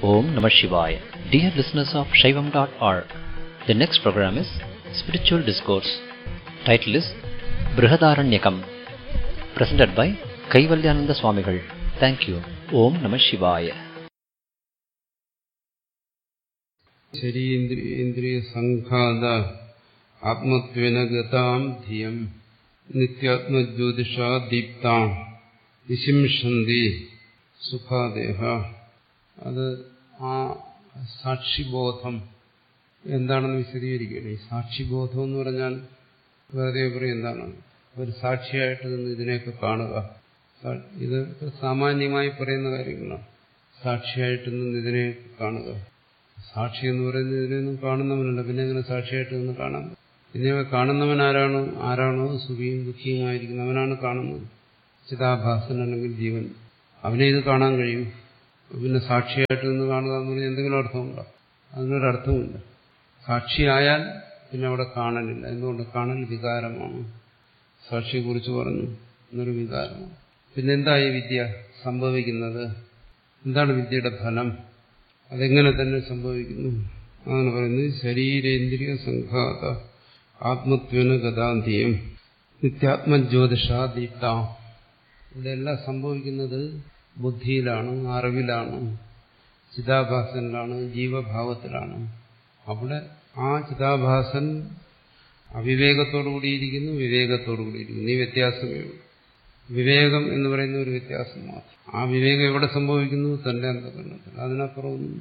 Om Namah Shivaya. Dear listeners of Shaivam.org, the next program is Spiritual Discourse. Title is Brihadaranyakam. Presented by Kaivalyananda Swamigal. Thank you. Om Namah Shivaya. ശരീന്ദ്രിയ സംഘാത ആത്മത്വേന ഗതാം ധിയം നിത്യാത്മജ്യോതിഷാ ദീപ്താം വിശിംഷന്തി സുഖാദേഹ അത് ആ സാക്ഷിബോധം എന്താണെന്ന് വിശദീകരിക്കുകയാണ് ഈ സാക്ഷിബോധം എന്ന് പറഞ്ഞാൽ വെറുതെ പറയും എന്താണ് ഒരു സാക്ഷിയായിട്ട് നിന്ന് ഇതിനെയൊക്കെ കാണുക ഇത് സാമാന്യമായി പറയുന്ന കാര്യങ്ങളാണ് സാക്ഷിയായിട്ട് നിന്ന് ഇതിനെ കാണുക സാക്ഷി എന്ന് പറയുന്നത് ഇതിനൊന്നും കാണുന്നവനല്ല പിന്നെ എങ്ങനെ സാക്ഷിയായിട്ട് നിന്ന് കാണാൻ ഇതിനെ കാണുന്നവൻ ആരാണോ ആരാണോ സുഖിയും ദുഃഖിയുമായിരിക്കുന്നവനാണ് കാണുന്നത് ചിതാഭാസൻ അല്ലെങ്കിൽ ജീവൻ അവനെ ഇത് കാണാൻ കഴിയും പിന്നെ സാക്ഷിയായിട്ട് നിന്ന് കാണുക എന്ന് പറഞ്ഞാൽ എന്തെങ്കിലും അർത്ഥമുണ്ടോ അതിനൊരർത്ഥമില്ല സാക്ഷിയായാൽ പിന്നെ അവിടെ കാണലില്ല എന്തുകൊണ്ട് കാണൽ വികാരമാണ് സാക്ഷിയെക്കുറിച്ച് പറഞ്ഞു എന്നൊരു വികാരമാണ് പിന്നെ എന്താ ഈ വിദ്യ സംഭവിക്കുന്നത് എന്താണ് വിദ്യയുടെ ഫലം അതെങ്ങനെ തന്നെ സംഭവിക്കുന്നു അങ്ങനെ പറയുന്നത് ശരീരേന്ദ്രിയ സംഘാത ആത്മത്വന ഗതാന്തിയം നിത്യാത്മജ്യോതിഷ ദീപ്ത ഇതെല്ലാം സംഭവിക്കുന്നത് ബുദ്ധിയിലാണ് അറിവിലാണ് ചിതാഭാസനിലാണ് ജീവഭാവത്തിലാണ് അവിടെ ആ ചിതാഭാസൻ അവിവേകത്തോടു കൂടിയിരിക്കുന്നു വിവേകത്തോടു കൂടിയിരിക്കുന്നു ഈ വ്യത്യാസമേ ഉള്ളൂ വിവേകം എന്ന് പറയുന്ന ഒരു വ്യത്യാസം മാത്രം ആ വിവേകം എവിടെ സംഭവിക്കുന്നു തന്റെ അന്തകരണത്തിൽ അതിനപ്പുറമൊന്നും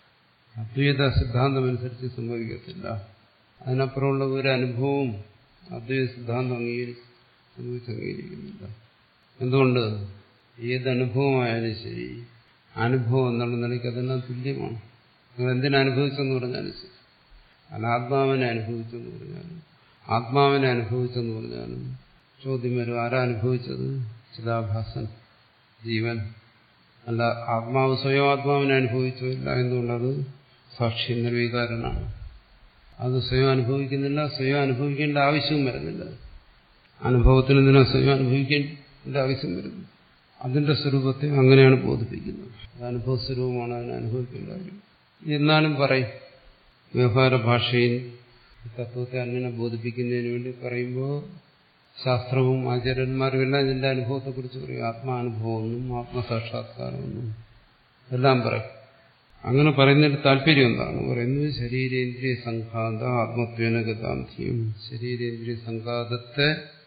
അദ്വൈത സിദ്ധാന്തമനുസരിച്ച് സംഭവിക്കത്തില്ല അതിനപ്പുറമുള്ള ഒരു അനുഭവവും അദ്വൈത സിദ്ധാന്തം അംഗീകരിച്ച് സംഭവിച്ച് അംഗീകരിക്കുന്നില്ല എന്തുകൊണ്ട് ഏത് അനുഭവമായാലും ശരി അനുഭവം എന്നുള്ള നിലയ്ക്ക് അതെല്ലാം തുല്യമാണ് നിങ്ങൾ എന്തിനനുഭവിച്ചെന്ന് പറഞ്ഞാലും ശരി അനാത്മാവിനെ അനുഭവിച്ചെന്ന് പറഞ്ഞാലും ആത്മാവിനെ അനുഭവിച്ചെന്ന് പറഞ്ഞാലും ചോദ്യം വരും ആരാ അനുഭവിച്ചത് ചിതാഭാസൻ ജീവൻ അല്ല ആത്മാവ് സ്വയം ആത്മാവിനെ അനുഭവിച്ചോ ഇല്ല എന്തുകൊണ്ടത് സാക്ഷി നിർവീകാരനാണ് അത് സ്വയം അനുഭവിക്കുന്നില്ല സ്വയം അനുഭവിക്കേണ്ട ആവശ്യവും വരുന്നില്ല അനുഭവത്തിന് എന്തിനാ സ്വയം അനുഭവിക്കേണ്ട ആവശ്യം വരുന്നു അതിന്റെ സ്വരൂപത്തെ അങ്ങനെയാണ് ബോധിപ്പിക്കുന്നത് അത് അനുഭവ സ്വരൂപമാണ് അതിനെ അനുഭവിക്കേണ്ട കാര്യം എന്നാലും പറയും വ്യവഹാര ഭാഷയിൽ തത്വത്തെ അങ്ങനെ ബോധിപ്പിക്കുന്നതിന് വേണ്ടി പറയുമ്പോൾ ശാസ്ത്രവും ആചാര്യന്മാരും എല്ലാം ഇതിന്റെ അനുഭവത്തെക്കുറിച്ച് പറയും ആത്മാനുഭവമൊന്നും ആത്മസാക്ഷാത്കാരമൊന്നും എല്ലാം പറയും അങ്ങനെ പറയുന്നതിന്റെ താല്പര്യം എന്താണ് പറയുന്നത് ശരീരേന്ദ്രിയ സംഘാത ആത്മത്വേന ഗതാന്തിയും ശരീരേന്ദ്രിയ സംഘാതത്തെ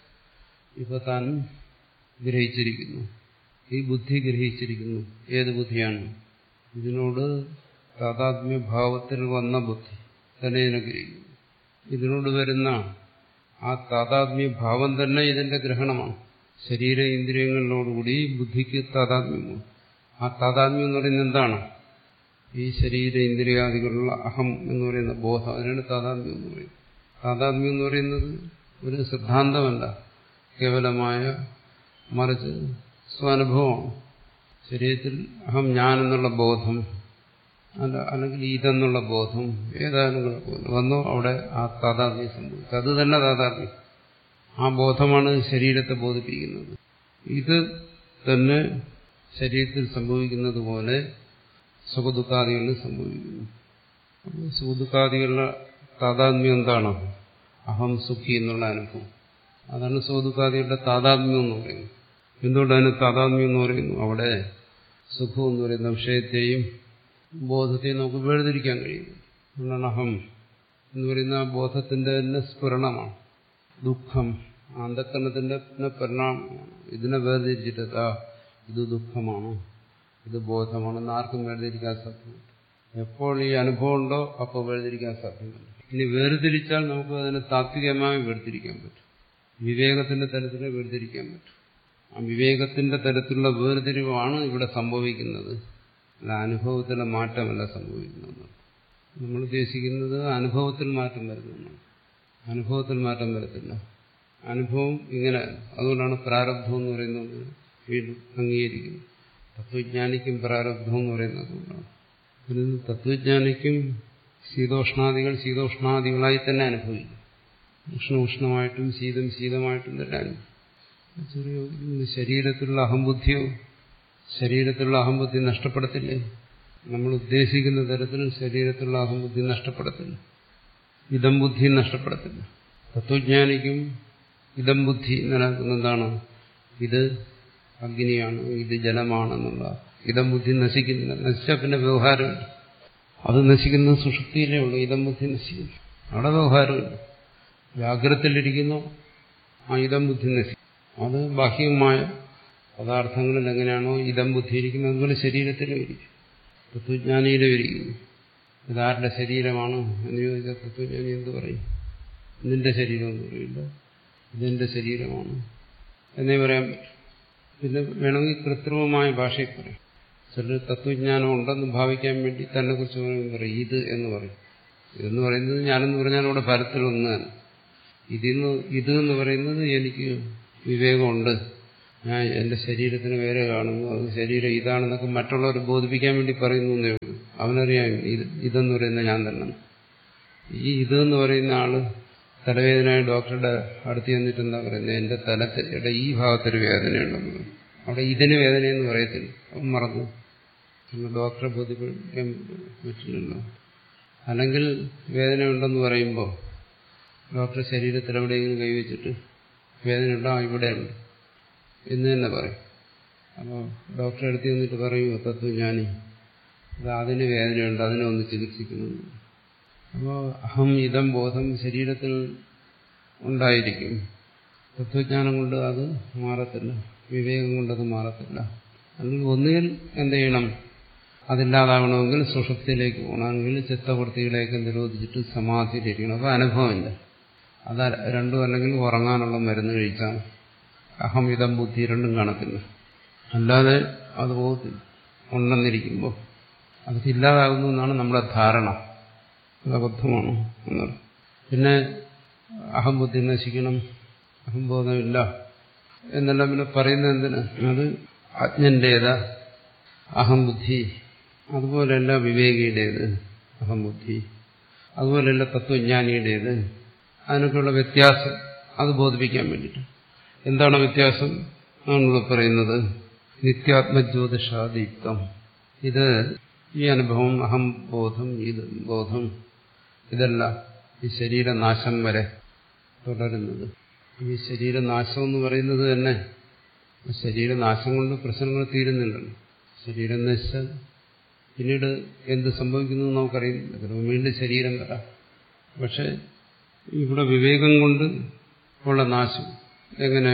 ഇപ്പൊ താൻ ഗ്രഹിച്ചിരിക്കുന്നു ഈ ബുദ്ധി ഗ്രഹിച്ചിരിക്കുന്നു ഏത് ബുദ്ധിയാണ് ഇതിനോട് താതാത്മ്യഭാവത്തിൽ വന്ന ബുദ്ധി തന്നെ ഇതിനെ ഗ്രഹിക്കുന്നു ഇതിനോട് വരുന്ന ആ താതാത്മ്യ ഭാവം തന്നെ ഇതിന്റെ ഗ്രഹണമാണ് ശരീര ഇന്ദ്രിയങ്ങളിലോടുകൂടി ബുദ്ധിക്ക് താതാത്മ്യമാണ് ആ താതാത്മ്യം എന്ന് പറയുന്നത് എന്താണ് ഈ ശരീര ഇന്ദ്രിയാദികളുള്ള അഹം എന്ന് പറയുന്ന ബോധം അതിനാണ് താതാത്മ്യം എന്ന് പറയുന്നത് താതാത്മ്യം എന്ന് പറയുന്നത് ഒരു സിദ്ധാന്തമല്ല കേവലമായ മറിച്ച് സ്വാനുഭവമാണ് ശരീരത്തിൽ അഹം ഞാൻ എന്നുള്ള ബോധം അല്ല അല്ലെങ്കിൽ ഇതെന്നുള്ള ബോധം ഏതായാലും വന്നോ അവിടെ ആ താതാത്മ്യം സംഭവിച്ചു അത് തന്നെ താതാത്മ്യം ആ ബോധമാണ് ശരീരത്തെ ബോധിപ്പിക്കുന്നത് ഇത് തന്നെ ശരീരത്തിൽ സംഭവിക്കുന്നത് പോലെ സുഖദുഃഖാദികളിൽ സംഭവിക്കുന്നു സുഖദുഃഖാദികളുടെ താതാത്മ്യം എന്താണ് അഹം സുഖി എന്നുള്ള അനുഭവം അതാണ് സുഖദുഃഖാദികളുടെ താതാത്മ്യം എന്ന് പറയുന്നത് എന്തുകൊണ്ട് അതിന് താതാത്മ്യം എന്ന് പറയുന്നു അവിടെ സുഖം എന്ന് പറയുന്ന വിഷയത്തെയും ബോധത്തെ നമുക്ക് വേർതിരിക്കാൻ കഴിയും അതുകൊണ്ടാണ് അഹം എന്ന് പറയുന്ന ആ ബോധത്തിന്റെ തന്നെ സ്ഫുരണമാണ് ദുഃഖം അന്ധക്കരണത്തിന്റെ പരിണാമമാണ് ഇതിനെ വേർതിരിച്ചിട്ട് ഇത് ദുഃഖമാണ് ഇത് ബോധമാണെന്ന് ആർക്കും വേർതിരിക്കാൻ സാധ്യമല്ല എപ്പോൾ ഈ അനുഭവം ഉണ്ടോ അപ്പോൾ വേർതിരിക്കാൻ സാധ്യമല്ല ഇനി വേർതിരിച്ചാൽ നമുക്ക് അതിനെ താത്വികമായി വേർതിരിക്കാൻ പറ്റും വിവേകത്തിന്റെ തലത്തിൽ വേർതിരിക്കാൻ പറ്റും ആ വിവേകത്തിന്റെ തരത്തിലുള്ള വേർതിരിവാണ് ഇവിടെ സംഭവിക്കുന്നത് അല്ല അനുഭവത്തിലെ മാറ്റമല്ല സംഭവിക്കുന്നത് നമ്മൾ ഉദ്ദേശിക്കുന്നത് അനുഭവത്തിൽ മാറ്റം വരുന്നതാണ് അനുഭവത്തിൽ മാറ്റം വരത്തില്ല അനുഭവം ഇങ്ങനെ അതുകൊണ്ടാണ് പ്രാരബ്ധം എന്ന് പറയുന്നത് വീണ്ടും അംഗീകരിക്കുന്നത് തത്വജ്ഞാനിക്കും പ്രാരബ്ധം എന്ന് പറയുന്നത് അതുകൊണ്ടാണ് പിന്നെ തത്വജ്ഞാനിക്കും ശീതോഷ്ണാദികൾ ശീതോഷ്ണാദികളായി തന്നെ അനുഭവിക്കും ഉഷ്ണ ഉഷ്ണമായിട്ടും ശീതം ശീതമായിട്ടും തന്നെ അനുഭവിക്കും ചെറിയ ശരീരത്തിലുള്ള അഹംബുദ്ധിയോ ശരീരത്തിലുള്ള അഹംബുദ്ധി നഷ്ടപ്പെടത്തില്ലേ നമ്മൾ ഉദ്ദേശിക്കുന്ന തരത്തിൽ ശരീരത്തിലുള്ള അഹംബുദ്ധി നഷ്ടപ്പെടത്തില്ല ഇതം ബുദ്ധി നഷ്ടപ്പെടത്തില്ല തത്വജ്ഞാനിക്കും ഇതം ബുദ്ധി നിലനിൽക്കുന്ന എന്താണ് ഇത് അഗ്നിയാണ് ഇത് ജലമാണെന്നുള്ള ഇതം ബുദ്ധി നശിക്കുന്നില്ല നശിച്ചാൽ പിന്നെ വ്യവഹാരമില്ല അത് നശിക്കുന്നത് സുഷുപ്തിയിലേ ഉള്ളൂ ഇതം ബുദ്ധി നശിക്കുന്നു അവിടെ വ്യവഹാരമില്ല ജാഗ്രതത്തിലിരിക്കുന്നു ആ ഇതം ബുദ്ധി നശിക്കും അത് ബാഹ്യമായ പദാർത്ഥങ്ങളിൽ എങ്ങനെയാണോ ഇതം ബുദ്ധി ഇരിക്കുന്നത് അതുപോലെ ശരീരത്തിലും ഇരിക്കും തത്വജ്ഞാനിയിലും ഇരിക്കുന്നു ഇതാരുടെ ശരീരമാണ് എന്ന് ചോദിച്ചാൽ തത്വജ്ഞാനി എന്ത് പറയും നിന്റെ ശരീരം എന്ന് പറയില്ല ഇതെന്റെ ശരീരമാണ് എന്നേ പറയാൻ പറ്റും പിന്നെ വേണമെങ്കിൽ കൃത്രിമമായ ഭാഷയിൽ പറയും ചിലർ തത്വജ്ഞാനം ഉണ്ടെന്ന് ഭാവിക്കാൻ വേണ്ടി തന്നെ കുറിച്ച് പറയും ഇത് എന്ന് പറയും ഇതെന്ന് പറയുന്നത് ഞാനെന്ന് പറഞ്ഞാൽ അവിടെ ഫലത്തിലൊന്ന് തന്നെ ഇതിന്ന് ഇത് എന്ന് പറയുന്നത് എനിക്ക് വിവേകമുണ്ട് ഞാൻ എന്റെ ശരീരത്തിന് വേറെ കാണുന്നു അത് ശരീരം ഇതാണെന്നൊക്കെ മറ്റുള്ളവരെ ബോധിപ്പിക്കാൻ വേണ്ടി പറയുന്നു എന്നേ ഉള്ളൂ അവനറിയാം ഇത് ഇതെന്ന് പറയുന്ന ഞാൻ തന്നെ ഈ ഇതെന്ന് പറയുന്ന ആള് തലവേദനയായ ഡോക്ടറുടെ അടുത്ത് ചെന്നിട്ട് എന്താ പറയുന്നത് എന്റെ തലയുടെ ഈ ഭാഗത്തൊരു വേദനയുണ്ടെന്ന് പറയും. അവിടെ ഇതിന് വേദനയെന്ന് പറയത്തില്ല അവൻ മറന്നു നമ്മൾ ഡോക്ടറെ ബോധ്യപ്പെടുത്താൻ പറ്റില്ലല്ലോ അല്ലെങ്കിൽ വേദനയുണ്ടെന്ന് പറയുമ്പോൾ ഡോക്ടർ ശരീരത്തിൽ എവിടെയെങ്കിലും കൈവച്ചിട്ട് വേദനയുണ്ടോ ആ ഇവിടെയുണ്ട് എന്ന് തന്നെ പറയും അപ്പോൾ ഡോക്ടറെ അടുത്ത് ചെന്നിട്ട് പറയും തത്വജ്ഞാനി അത് അതിന് വേദനയുണ്ട് അതിനെ ഒന്ന് ചികിത്സിക്കുന്നു അപ്പോൾ അഹം ഇതം ബോധം ശരീരത്തിൽ ഉണ്ടായിരിക്കും തത്വജ്ഞാനം കൊണ്ട് അത് മാറത്തില്ല വിവേകം കൊണ്ടത് മാറത്തില്ല അല്ലെങ്കിൽ ഒന്നുകിൽ എന്ത് ചെയ്യണം അതില്ലാതാകണമെങ്കിൽ സുഷുപ്തിയിലേക്ക് പോകണമെങ്കിൽ ചിത്തവൃത്തികളെയൊക്കെ നിരോധിച്ചിട്ട് സമാധിയിലിരിക്കണം അപ്പോൾ അനുഭവമില്ല അത് രണ്ടും അല്ലെങ്കിൽ ഉറങ്ങാനുള്ള മരുന്ന് കഴിച്ചാൽ അഹം ഇതം ബുദ്ധി രണ്ടും കാണത്തില്ല അല്ലാതെ അത് പോകത്തില്ല ഉണ്ടെന്നിരിക്കുമ്പോൾ അതൊക്കെ ഇല്ലാതാകുന്നു എന്നാണ് നമ്മുടെ ധാരണ അത് അബദ്ധമാണ് എന്നത് പിന്നെ അഹംബുദ്ധി നശിക്കണം അഹംബോധമില്ല എന്നെല്ലാം പിന്നെ പറയുന്നത് എന്തിന് അത് അജ്ഞന്റേത് അഹംബുദ്ധി അതുപോലെയല്ല വിവേകിയുടേത് അഹംബുദ്ധി അതുപോലെയല്ല തത്വജ്ഞാനിയുടേത് അതിനൊക്കെയുള്ള വ്യത്യാസം അത് ബോധിപ്പിക്കാൻ വേണ്ടിയിട്ട് എന്താണ് വ്യത്യാസം നമ്മൾ പറയുന്നത് നിത്യാത്മജ്യോതിഷാദീപ്തം ഇത് ഈ അനുഭവം അഹം ബോധം ഇത് ബോധം ഇതല്ല ഈ ശരീരനാശം വരെ തുടരുന്നത് ഈ ശരീരനാശം എന്ന് പറയുന്നത് തന്നെ ശരീരനാശം കൊണ്ട് പ്രശ്നങ്ങൾ തീരുന്നില്ലല്ലോ ശരീരം നശിച്ചാൽ പിന്നീട് എന്ത് സംഭവിക്കുന്നു നമുക്കറിയുന്നില്ല ചിലപ്പോൾ വീണ്ടും ശരീരം വരാം പക്ഷെ ഇവിടെ വിവേകം കൊണ്ട് ഉള്ള നാശം എങ്ങനെ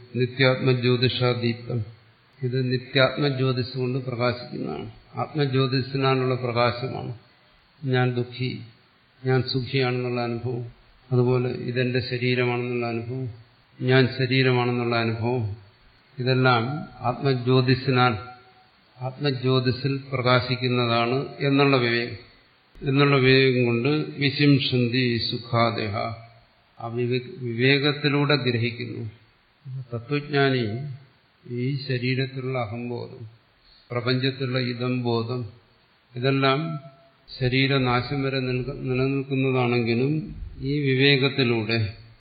നിത്യാത്മജ്യോതിഷാദീപ്തം ഇത് നിത്യാത്മജ്യോതിസ് കൊണ്ട് പ്രകാശിക്കുന്നതാണ് ആത്മജ്യോതിസിനാലുള്ള പ്രകാശമാണ് ഞാൻ ദുഃഖി ഞാൻ സുഖിയാണെന്നുള്ള അനുഭവം അതുപോലെ ഇതെന്റെ ശരീരമാണെന്നുള്ള അനുഭവം ഞാൻ ശരീരമാണെന്നുള്ള അനുഭവം ഇതെല്ലാം ആത്മജ്യോതിസിനാൽ ആത്മജ്യോതിസിൽ പ്രകാശിക്കുന്നതാണ് എന്നുള്ള വിവേകം എന്നുള്ള വിവേകം കൊണ്ട് വിശിംഷന്തി സുഖാദേഹ ആ വിവേകത്തിലൂടെ ഗ്രഹിക്കുന്നു തത്വജ്ഞാനി ഈ ശരീരത്തിലുള്ള അഹംബോധം പ്രപഞ്ചത്തിലുള്ള ഇതം ബോധം ഇതെല്ലാം ശരീരനാശം വരെ നിലനിൽക്കുന്നതാണെങ്കിലും ഈ വിവേകത്തിലൂടെ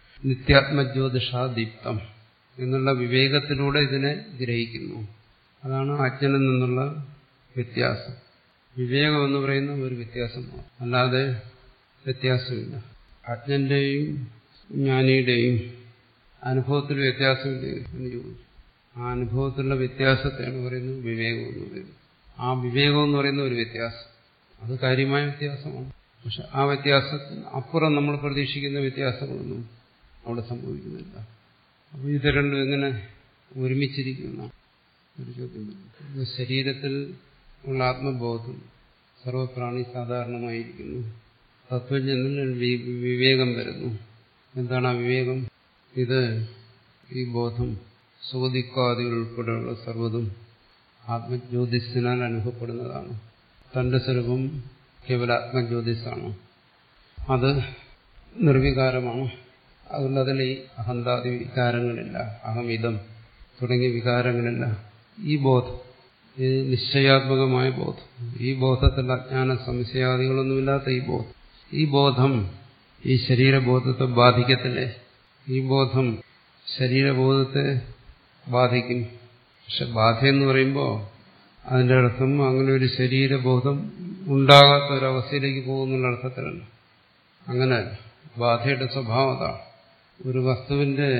നിത്യാത്മജ്യോതിഷാദീപ്തം എന്നുള്ള വിവേകത്തിലൂടെ ഇതിനെ ഗ്രഹിക്കുന്നു അതാണ് അജ്ഞനിൽ നിന്നുള്ള വ്യത്യാസം വിവേകം എന്ന് പറയുന്ന ഒരു വ്യത്യാസമാണ് അല്ലാതെ വ്യത്യാസമില്ല അജ്ഞന്റെയും ജ്ഞാനിയുടെയും അനുഭവത്തിൽ വ്യത്യാസമില്ല എന്ന് ചോദിച്ചു ആ അനുഭവത്തിലുള്ള വ്യത്യാസത്തെയാണ് പറയുന്നത് വിവേകം എന്ന് പറയുന്നത് ആ വിവേകം എന്ന് പറയുന്ന ഒരു വ്യത്യാസം അത് കാര്യമായ വ്യത്യാസമാണ് പക്ഷെ ആ വ്യത്യാസത്തിന് അപ്പുറം നമ്മൾ പ്രതീക്ഷിക്കുന്ന വ്യത്യാസങ്ങളൊന്നും അവിടെ സംഭവിക്കുന്നില്ല അപ്പോൾ ഇത് രണ്ടും എങ്ങനെ ഒരുമിച്ചിരിക്കുന്നതാണ് ഒരു ചോദ്യം ശരീരത്തിൽ ഉള്ള ആത്മബോധം സർവപ്രാണി സാധാരണമായിരിക്കുന്നു തത്വജ്ഞനിൽ വിവേകം വരുന്നു എന്താണ് ആ വിവേകം ഇത് ഈ ബോധം സുഖദിക്കാദികൾ ഉൾപ്പെടെയുള്ള സർവ്വതും ആത്മജ്യോതിസിനാൽ അനുഭവപ്പെടുന്നതാണ് തന്റെ സ്വരൂപം കേവല ആത്മജ്യോതിസാണ് അത് നിർവികാരമാണ് അതുകൊണ്ട് അതിൽ ഈ അഹന്താദി വികാരങ്ങളില്ല അഹമിതം തുടങ്ങിയ വികാരങ്ങളില്ല ഈ ബോധം ഇത് നിശ്ചയാത്മകമായ ബോധം ഈ ബോധത്തിൽ അജ്ഞാന സംശയാദികളൊന്നുമില്ലാത്ത ഈ ബോധം ഈ ബോധം ഈ ശരീരബോധത്തെ ബാധിക്കത്തില്ലേ ഈ ബോധം ശരീരബോധത്തെ ബാധിക്കും പക്ഷെ ബാധ എന്ന് പറയുമ്പോൾ അതിന്റെ അർത്ഥം അങ്ങനെ ഒരു ശരീരബോധം ഉണ്ടാകാത്ത ഒരവസ്ഥയിലേക്ക് പോകുന്നുള്ള അർത്ഥത്തിലല്ല അങ്ങനെ ബാധയുടെ സ്വഭാവം അതാണ് ഒരു വസ്തുവിന്റെ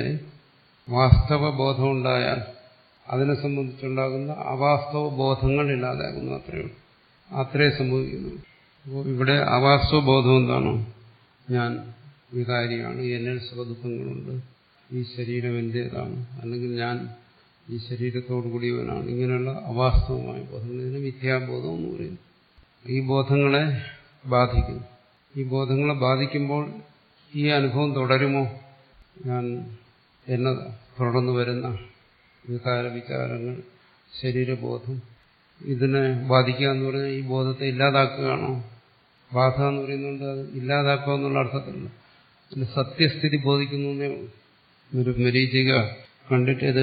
വാസ്തവ ബോധം ഉണ്ടായാൽ അതിനെ സംബന്ധിച്ചുണ്ടാകുന്ന അവാസ്തവ ബോധങ്ങൾ ഇല്ലാതാകുന്നു അത്രയേ ഉള്ളൂ അത്രേ സംഭവിക്കുന്നു അപ്പോൾ ഇവിടെ അവാസ്തവ ബോധം എന്താണോ ഞാൻ വികാരിയാണ് എന്നിൽ സുഖദുഃഖങ്ങളുണ്ട് ഈ ശരീരം എന്റേതാണ് അല്ലെങ്കിൽ ഞാൻ ഈ ശരീരത്തോടു കൂടിയവനാണ് ഇങ്ങനെയുള്ള അവാസ്തവമായ ബോധങ്ങൾ ഇതിന് മിഥ്യാബോധം എന്ന് പറയുന്നു ഈ ബോധങ്ങളെ ബാധിക്കുന്നു ഈ ബോധങ്ങളെ ബാധിക്കുമ്പോൾ ഈ അനുഭവം തുടരുമോ ഞാൻ എന്നെ തുടർന്നു വരുന്ന വികാര വിചാരങ്ങൾ ശരീരബോധം ഇതിനെ ബാധിക്കുക എന്ന് പറഞ്ഞാൽ ഈ ബോധത്തെ ഇല്ലാതാക്കുകയാണോ ബാധ എന്ന് പറയുന്നുണ്ട് അത് ഇല്ലാതാക്കുക എന്നുള്ള അർത്ഥത്തില്ല അതിന് സത്യസ്ഥിതി ബോധിക്കുന്നു എന്നേ ഉള്ളൂ ഒരു മരീചിക കണ്ടിട്ട് ഇത്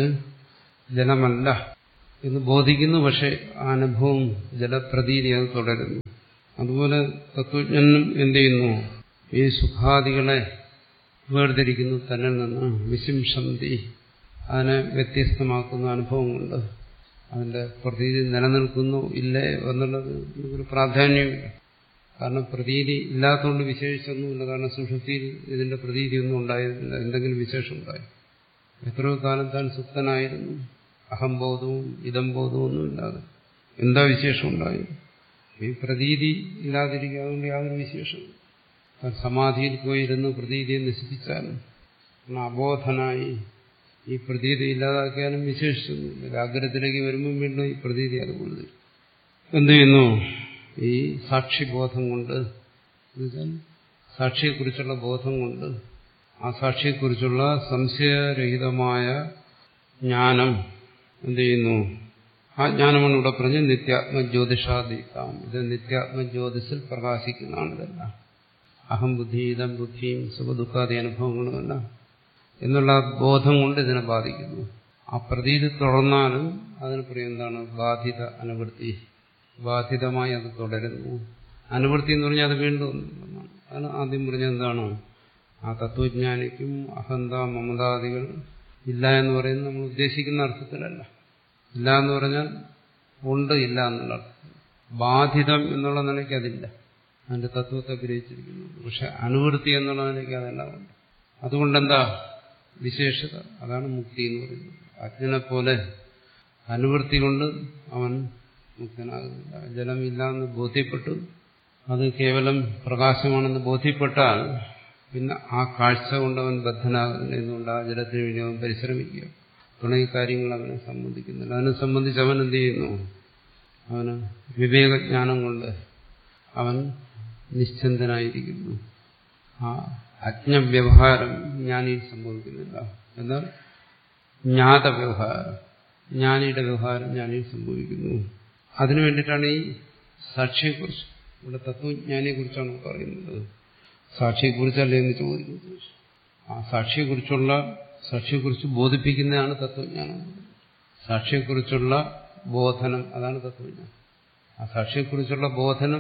ജലമല്ല എന്ന് ബോധിക്കുന്നു പക്ഷെ ആ അനുഭവം ജലപ്രതീതി അത് തുടരുന്നു അതുപോലെ തത്വജ്ഞനും എന്ത് ചെയ്യുന്നു ഈ സുഖാദികളെ വേർതിരിക്കുന്നു തന്നിൽ നിന്ന് വിശിംശന്തി അതിനെ വ്യത്യസ്തമാക്കുന്ന അനുഭവം കൊണ്ട് അതിന്റെ പ്രതീതി നിലനിൽക്കുന്നു ഇല്ലേ എന്നുള്ളത് ഒരു പ്രാധാന്യമില്ല കാരണം പ്രതീതി ഇല്ലാത്തതുകൊണ്ട് വിശേഷിച്ചൊന്നുമില്ല കാരണം സുഷുപ്തിയിൽ ഇതിന്റെ പ്രതീതിയൊന്നും ഉണ്ടായിരുന്നില്ല എന്തെങ്കിലും വിശേഷം ഉണ്ടായി എത്രയോ കാലം താൻ സുപ്തനായിരുന്നു അഹംബോധവും ഇതംബോധവും ഒന്നും ഇല്ലാതെ എന്താ വിശേഷം ഉണ്ടായി ഈ പ്രതീതി ഇല്ലാതിരിക്കുക അതുകൊണ്ട് യാതൊരു വിശേഷം താൻ സമാധിയിൽ പോയിരുന്ന് പ്രതീതിയെ നശിപ്പിച്ചാലും അബോധനായി ഈ പ്രതീതി ഇല്ലാതാക്കിയാലും വിശേഷിച്ചൊന്നുമില്ല ജാഗ്രതത്തിലേക്ക് വരുമ്പം വീണ്ടും ഈ പ്രതീതി അതുകൊണ്ട് എന്ത് ചെയ്യുന്നു ഈ സാക്ഷിബോധം കൊണ്ട് എന്നുവെച്ചാൽ സാക്ഷിയെക്കുറിച്ചുള്ള ബോധം കൊണ്ട് ആ സാക്ഷിയെക്കുറിച്ചുള്ള സംശയരഹിതമായ ജ്ഞാനം എന്ത് ചെയ്യുന്നു ആ ജ്ഞാനമാണ് ഇവിടെ പറഞ്ഞ് നിത്യാത്മജ്യോതിഷാദീക്കാം ഇത് നിത്യാത്മജ്യോതിസിൽ പ്രകാശിക്കുന്നതാണ് ഇതെല്ലാം അഹം ബുദ്ധി ഇതം ബുദ്ധിയും സുഖദുഃഖാദി അനുഭവങ്ങളുമല്ല എന്നുള്ള ബോധം കൊണ്ട് ഇതിനെ ബാധിക്കുന്നു ആ പ്രതീതി തുടർന്നാലും അതിന് പറയും എന്താണ് ബാധിത അനുവൃത്തി ബാധിതമായി അത് തുടരുന്നു അനുവൃത്തി എന്ന് പറഞ്ഞാൽ അത് വീണ്ടും ഒന്നുള്ളതാണ് അതാണ് ആദ്യം പറഞ്ഞത് എന്താണ് ആ തത്വജ്ഞാനിക്കും അഹന്ത മമതാദികൾ ഇല്ല എന്ന് പറയുന്നത് നമ്മൾ ഉദ്ദേശിക്കുന്ന അർത്ഥത്തിലല്ല ഇല്ല എന്ന് പറഞ്ഞാൽ ഉണ്ട് ഇല്ല എന്നുള്ള അർത്ഥം ബാധിതം എന്നുള്ള നിലയ്ക്ക് അതില്ല അതിന്റെ തത്വത്തെ ഗ്രഹിച്ചിരിക്കുന്നു പക്ഷെ അനുവൃത്തി എന്നുള്ള നിലയ്ക്ക് അതെല്ലാം ഉണ്ട് അതുകൊണ്ടെന്താ വിശേഷത അതാണ് മുക്തി എന്ന് പറയുന്നത് അജ്ഞനെ പോലെ അനുവൃത്തി കൊണ്ട് അവൻ മുക്തനാകുന്നില്ല ജലമില്ല എന്ന് ബോധ്യപ്പെട്ടു അത് കേവലം പ്രകാശമാണെന്ന് ബോധ്യപ്പെട്ടാൽ പിന്നെ ആ കാഴ്ച കൊണ്ട് അവൻ ബദ്ധനാകുന്നില്ല എന്നുകൊണ്ട് ആ ജലത്തിന് വേണ്ടി അവൻ പരിശ്രമിക്കുക തുടങ്ങിയ കാര്യങ്ങൾ അവനെ സംബന്ധിക്കുന്നില്ല അതിനെ സംബന്ധിച്ച് അവൻ എന്ത് ചെയ്യുന്നു അവന് വിവേകജ്ഞാനം കൊണ്ട് അവൻ നിശ്ചന്തനായിരിക്കുന്നു ആ അജ്ഞവ്യവഹാരം ജ്ഞാനിയിൽ സംഭവിക്കുന്നില്ല എന്നാൽ ജ്ഞാത വ്യവഹാരം ജ്ഞാനിയുടെ വ്യവഹാരം ജ്ഞാനിയിൽ സംഭവിക്കുന്നു അതിനു വേണ്ടിയിട്ടാണ് ഈ സാക്ഷിയെക്കുറിച്ച് ഇവിടെ തത്വജ്ഞാനിയെക്കുറിച്ചാണ് പറയുന്നത് സാക്ഷിയെക്കുറിച്ചല്ലേ എന്ന് ചോദിക്കുന്നത് ആ സാക്ഷിയെക്കുറിച്ചുള്ള സാക്ഷിയെക്കുറിച്ച് ബോധിപ്പിക്കുന്നതാണ് തത്വജ്ഞാനം സാക്ഷിയെക്കുറിച്ചുള്ള ബോധനം അതാണ് തത്വജ്ഞാനം ആ സാക്ഷിയെക്കുറിച്ചുള്ള ബോധനം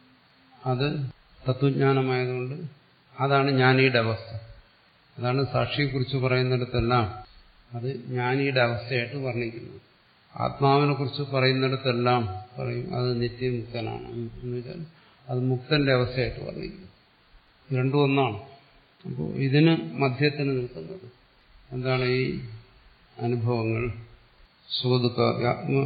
അത് തത്വജ്ഞാനമായതുകൊണ്ട് അതാണ് ജ്ഞാനിയുടെ അവസ്ഥ അതാണ് സാക്ഷിയെക്കുറിച്ച് പറയുന്നിടത്തെല്ലാം അത് ജ്ഞാനിയുടെ അവസ്ഥയായിട്ട് വർണ്ണിക്കുന്നു ആത്മാവിനെ കുറിച്ച് പറയുന്നിടത്തെല്ലാം പറയും അത് നിത്യമുക്തനാണ് എന്ന് വെച്ചാൽ അത് മുക്തന്റെ അവസ്ഥയായിട്ട് വർണ്ണിക്കുന്നു രണ്ടും ഒന്നാണ് അപ്പോൾ ഇതിന് മധ്യത്തിന് നിൽക്കുന്നത് എന്താണ് ഈ അനുഭവങ്ങൾ സുഖദുഃഖ ആത്മ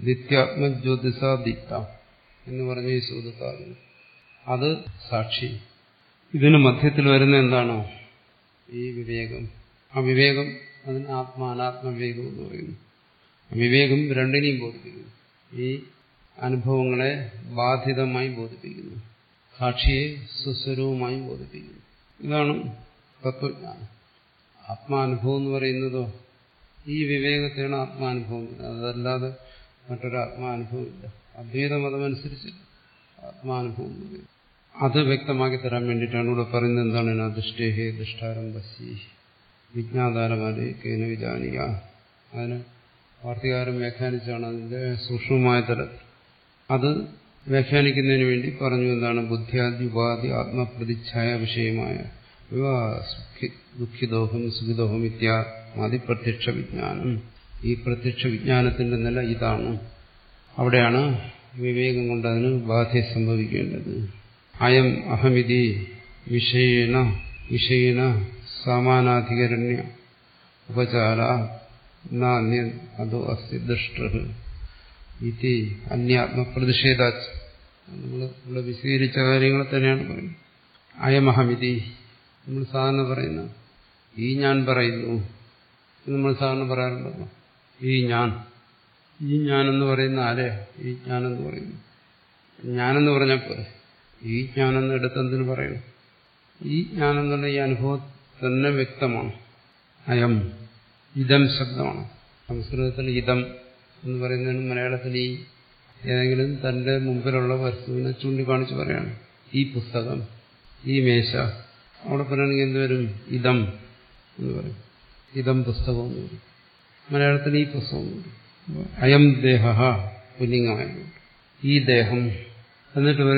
നിത്യാത്മജ്യോതിസാദിത്ത എന്ന് പറഞ്ഞ ഈ സുഖദുഃഖാദികൾ അത് സാക്ഷി ഇതിന് മധ്യത്തിൽ വരുന്ന എന്താണോ ഈ വിവേകം ആ വിവേകം അതിന് ആത്മാനാത്മ വിവേകം എന്ന് പറയുന്നു വിവേകം രണ്ടിനെയും ബോധിപ്പിക്കുന്നു ഈ അനുഭവങ്ങളെ ബാധിതമായി ബോധിപ്പിക്കുന്നു സാക്ഷിയെ സുസ്വരവുമായി ബോധിപ്പിക്കുന്നു ഇതാണ് തത്വജ്ഞാനം ആത്മാനുഭവം എന്ന് പറയുന്നതോ ഈ വിവേകത്തെയാണ് ആത്മാനുഭവം അതല്ലാതെ മറ്റൊരു ആത്മാനുഭവമില്ല അദ്വൈത മതമനുസരിച്ച് ആത്മാനുഭവം എന്ന് പറയുന്നത് അത് വ്യക്തമാക്കി തരാൻ വേണ്ടിയിട്ടാണ് ഇവിടെ പറയുന്നത് എന്താണ് അധിഷ്ഠേഹേ ദുഷ്ടാരം പശി വിജ്ഞാതാരമാരെ കേന വിജാനിക അതിന് വാർത്തകാരം വ്യാഖ്യാനിച്ചാണ് അതിന്റെ സൂക്ഷ്മമായ തലത്തിൽ അത് വ്യാഖ്യാനിക്കുന്നതിന് വേണ്ടി പറഞ്ഞു എന്താണ് ബുദ്ധിയാദി ഉപാധി ആത്മപ്രതിച്ഛായ വിഷയമായ ദുഃഖിദോഹം സുഖിദോഹം ഇത്യാദി പ്രത്യക്ഷ വിജ്ഞാനം ഈ പ്രത്യക്ഷ വിജ്ഞാനത്തിന്റെ നില ഇതാണ് അവിടെയാണ് വിവേകം കൊണ്ട് അതിന് ബാധ സംഭവിക്കേണ്ടത് അയം അഹമിതി വിഷയേന വിഷയേന സമാനാധികരണ്യ ഉപചാര നാന്യ അതോ അസ്തി ദുഷ്ട ഇത് അന്യാത്മപ്രതിഷേധാച്ച് നമ്മൾ ഇവിടെ വിശദീകരിച്ച കാര്യങ്ങൾ തന്നെയാണ് പറയുന്നത് അയമഹമിതി നമ്മൾ സാധാരണ പറയുന്ന ഈ ഞാൻ പറയുന്നു നമ്മൾ സാധാരണ പറയാറുണ്ടല്ലോ ഈ ഞാൻ ഈ ഞാനെന്ന് പറയുന്ന ആരെ ഈ ഞാനെന്ന് പറയുന്നു ഞാനെന്ന് പറഞ്ഞപ്പോൾ ഈ ഞാനെന്ന് എടുത്തെന്തിന് പറയണം ഈ ഞാനെന്നുള്ള ഈ അനുഭവം തന്നെ വ്യക്തമാണ് അയം ഇതം ശബ്ദമാണ് സംസ്കൃതത്തിൽ ഇതം എന്ന് പറയുന്നതിന് മലയാളത്തിൽ ഈ ഏതെങ്കിലും തന്റെ മുമ്പിലുള്ള വസ്തുവിനെ ചൂണ്ടിക്കാണിച്ച് പറയാണ് ഈ പുസ്തകം ഈ മേശ അവിടെ പറയുകയാണെങ്കിൽ എന്തുവരും ഇതം എന്ന് പറയും ഇതം പുസ്തകം എന്ന് പറയും മലയാളത്തിൽ ഈ പുസ്തകം അയം ദേഹ പുല്ലിംഗമായിരുന്നു ഈ ദേഹം എന്നിട്ട്